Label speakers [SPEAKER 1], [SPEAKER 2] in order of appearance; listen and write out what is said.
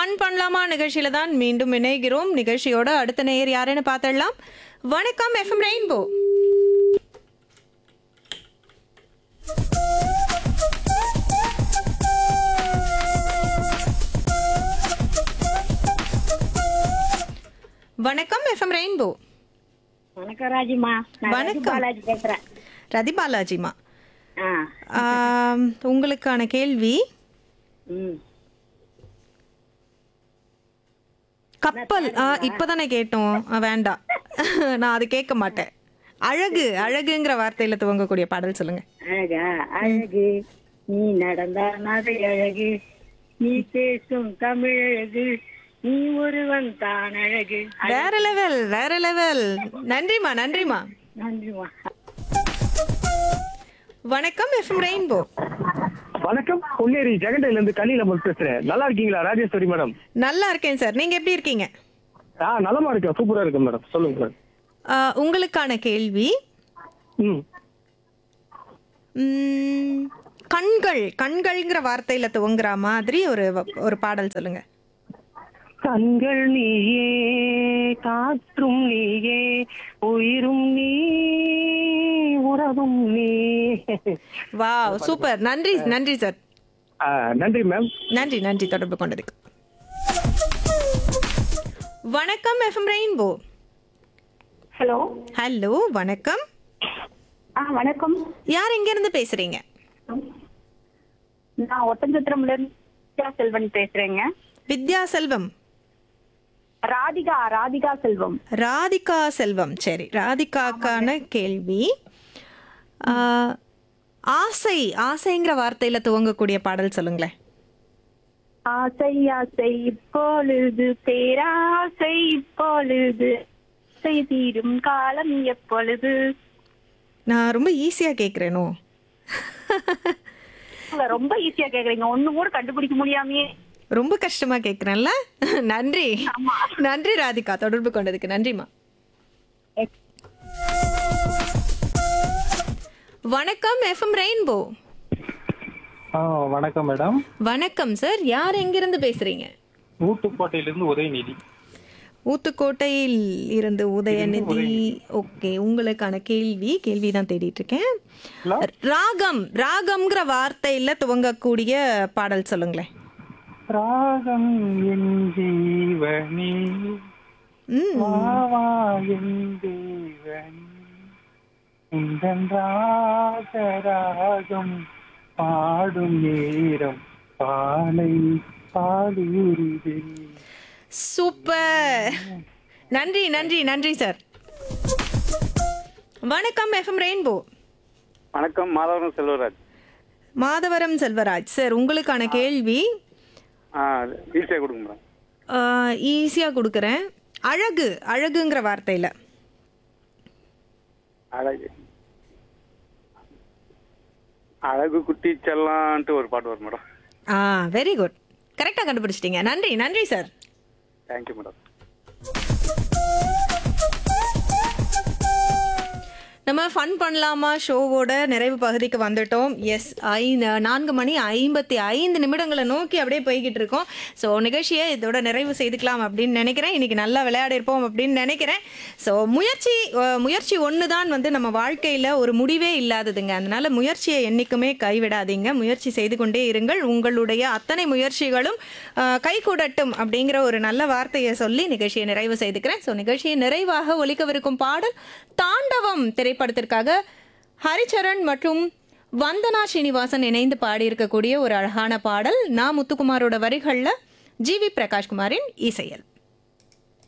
[SPEAKER 1] Fun பண்ணலாமா நிகழ்ச்சியில தான் மீண்டும் இணைகிறோம் நிகழ்ச்சியோட அடுத்த நேயர் யாருன்னு பார்த்துடலாம் வணக்கம் எஃப்எம் ரெயின்போ வணக்கம் எஃப்எம் ரெயின்போ
[SPEAKER 2] வணக்கம் ராஜிமா நான் ராஜி
[SPEAKER 1] வணக்கம்.
[SPEAKER 2] பாலாஜி பேசுறேன்
[SPEAKER 1] ரதி பாலாஜிமா
[SPEAKER 2] ஆ
[SPEAKER 1] ஆம், உங்களுக்கான கேள்வி
[SPEAKER 2] ம்
[SPEAKER 1] கப்பல் ஆ, இப்பதானே கேட்டோம் ஆ, வேண்டாம் நான் அது கேட்க மாட்டேன் அழகு அழகுங்கிற வார்த்தையில துவங்கக்கூடிய பாடல் சொல்லுங்க
[SPEAKER 2] அழகா அழகு நீ நடந்த நடை அழகு நீ பேசும் தமிழ் அழகு நீ ஒருவன் தான் அழகு
[SPEAKER 1] வேற லெவல் வேற லெவல் நன்றிமா நன்றிமா
[SPEAKER 2] நன்றிமா
[SPEAKER 1] வணக்கம் எஃப்எம் ரெயின்போ
[SPEAKER 3] வணக்கம் பொன்னேரி ஜெகண்டையில இருந்து கலியில பேசுறேன் நல்லா இருக்கீங்களா ராஜேஸ்வரி மேடம்
[SPEAKER 1] நல்லா இருக்கேன் சார் நீங்க எப்படி இருக்கீங்க
[SPEAKER 3] ஆ நலமா இருக்கேன் சூப்பரா இருக்கேன் மேடம் சொல்லுங்க மேடம்
[SPEAKER 1] ஆ, உங்களுக்கான கேள்வி
[SPEAKER 3] ம்
[SPEAKER 1] ம், கண்கள் கண்கள்ங்கிற வார்த்தையில துவங்குற மாதிரி ஒரு வ- ஒரு பாடல் சொல்லுங்க
[SPEAKER 3] கண்கள் நீயே காற்றும் நீயே உயிரும் நீ உறவும் நீ
[SPEAKER 1] வாவ் சூப்பர் நன்றி நன்றி சார்
[SPEAKER 3] ஆ, நன்றி மேம்
[SPEAKER 1] நன்றி நன்றி தொடர்பு கொண்டதுக்கு வணக்கம் எஃப்எம் ரெயின்போ
[SPEAKER 2] ஹலோ
[SPEAKER 1] ஹலோ வணக்கம்
[SPEAKER 2] ஆ வணக்கம்
[SPEAKER 1] யார் எங்க இருந்து பேசுறீங்க
[SPEAKER 2] நான் ஒட்டஞ்சத்திரம்ல இருந்து வித்யா செல்வன் பேசுறேங்க
[SPEAKER 1] வித்யா செல்வம்
[SPEAKER 2] ராதிகா ராதிகா செல்வம்
[SPEAKER 1] ராதிகா செல்வம் சரி ராதிகாக்கான கேள்வி ஆ, ஆசை ஆசைங்கிற வார்த்தையில துவங்கக்கூடிய பாடல் சொல்லுங்களேன்
[SPEAKER 2] ஆசை ஆசை இப்பொழுது பேராசை இப்பொழுது ஆசை தீரும் காலம் எப்பொழுது
[SPEAKER 1] நான் ரொம்ப ஈஸியா கேக்குறேனோ
[SPEAKER 2] இல்ல, ரொம்ப ஈஸியா கேக்குறீங்க ஒண்ணு கூட கண்டுபிடிக்க முடியாமையே
[SPEAKER 1] ரொம்ப கஷ்டமா கேக்குறேன்ல நன்றி நன்றி ராதிகா தொடர்பு கொண்டதுக்கு நன்றிமா வணக்கம் எஃப்எம் ரெயின்போ
[SPEAKER 4] ஆ வணக்கம் மேடம்
[SPEAKER 1] வணக்கம் சார் யார் எங்கிருந்து பேசுறீங்க
[SPEAKER 4] ஊட்டுக்கோட்டையிலிருந்து உதயநிதி
[SPEAKER 1] ஊத்துக்கோட்டையில் இருந்து உதயநிதி ஓகே உங்களுக்கான கேள்வி கேள்வி தான் தேடிட்டு இருக்கேன்
[SPEAKER 4] ஹலோ?
[SPEAKER 1] ராகம் ராகம்ங்கிற வார்த்தையில துவங்கக்கூடிய பாடல் சொல்லுங்களேன்
[SPEAKER 4] ராகம் என் ஜீவனி
[SPEAKER 1] ம்
[SPEAKER 4] வாவா என் தேவனி உந்தன் ராகராகம் பாடும் நேரம் பாலை பாடுகிறது
[SPEAKER 1] சூப்பர் நன்றி நன்றி நன்றி சார் வணக்கம் எஃப்எம் ரெயின்போ
[SPEAKER 5] வணக்கம் மாதவரம் செல்வராஜ்
[SPEAKER 1] மாதவரம் செல்வராஜ் சார் உங்களுக்கான கேள்வி
[SPEAKER 5] ஆ ஈஸியாக கொடுங்க மேடம்
[SPEAKER 1] ஈஸியாக கொடுக்குறேன் அழகு அழகுங்கிற வார்த்தையில்
[SPEAKER 5] அழகு அழகு குட்டி செல்லான்ட்டு ஒரு பாட்டு வரும் மேடம்
[SPEAKER 1] ஆ வெரி குட் கரெக்டாக கண்டுபிடிச்சிட்டீங்க நன்றி நன்றி சார்
[SPEAKER 5] தேங்க்யூ மேடம்
[SPEAKER 1] நம்ம ஃபன் பண்ணலாமா ஷோவோட நிறைவு பகுதிக்கு வந்துட்டோம் எஸ் ஐந்து நான்கு மணி ஐம்பத்தி ஐந்து நிமிடங்களை நோக்கி அப்படியே போய்கிட்டு இருக்கோம் ஸோ நிகழ்ச்சியை இதோட நிறைவு செய்துக்கலாம் அப்படின்னு நினைக்கிறேன் இன்னைக்கு நல்லா விளையாடி இருப்போம் அப்படின்னு நினைக்கிறேன் ஸோ முயற்சி அஹ், முயற்சி ஒன்று தான் வந்து நம்ம வாழ்க்கையில் ஒரு முடிவே இல்லாததுங்க அதனால முயற்சியை என்றைக்குமே கைவிடாதீங்க முயற்சி செய்து கொண்டே இருங்கள் உங்களுடைய அத்தனை முயற்சிகளும் அஹ், கைகூடட்டும் அப்படிங்கிற ஒரு நல்ல வார்த்தையை சொல்லி நிகழ்ச்சியை நிறைவு செய்துக்கிறேன் ஸோ நிகழ்ச்சியை நிறைவாக ஒலிக்கவிருக்கும் பாடல் தாண்டவம் திரைப்படத்திற்காக ஹரிச்சரண் மற்றும் வந்தனா ஸ்ரீனிவாசன் இணைந்து பாடியிருக்கக்கூடிய ஒரு அழகான பாடல் நா முத்துக்குமாரோட வரிகளில் ஜி வி பிரகாஷ்குமாரின் இசையல்